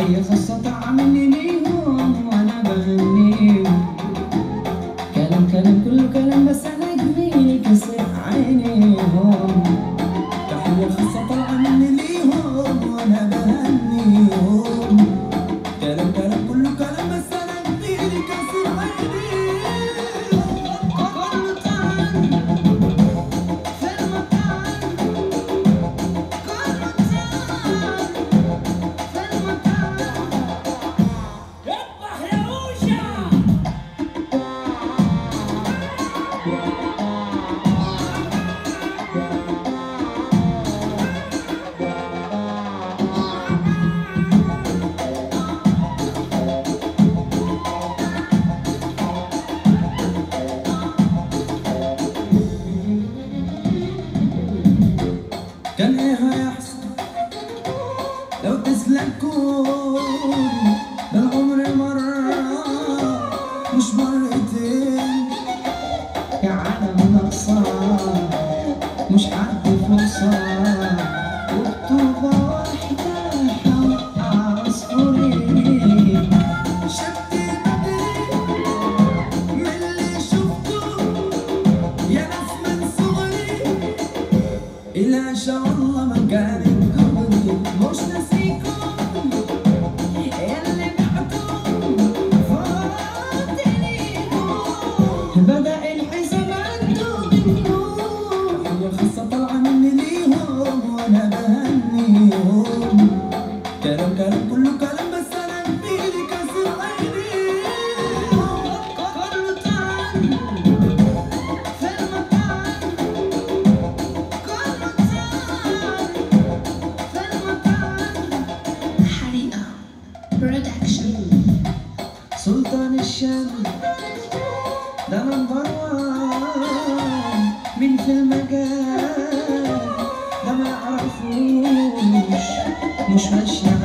تحية خاصة مني ليهم وأنا بغنيهم كلام كلام كله كلام بس أنا جميل كسر عينيهم تحية خاصة طالعة مني ليهم وأنا بهنيهم كلام كلام كله كلام بس أنا جميل كسر عينيهم كله تعال في المكان كله تعال في المكان اذبح يا اوشا كان ايه هيحصل لو تسلكون ده العمر مرة مش مرتين يا عالم ناقصة مش حد فرصة وخطوبة واحدة حوقع عصفورين شفت بدري من اللي شفته يا ناس من صغري إلا إن شاء الله ما كانت قبلي مش ناسيكم اللي بعتم فاتنيكم بدأ الحساب عنده بالنور هي خاصة طالعة مني ليهم وأنا بهنيهم كلام كلام كله كلام بس أنا بإيدي كسر عينيهم كله تعال في المكان كله تعال في المكان حريقة برودكشن سلطان الشام ده نمبر وان مين في المجال ده ما يعرفوش مش ماشية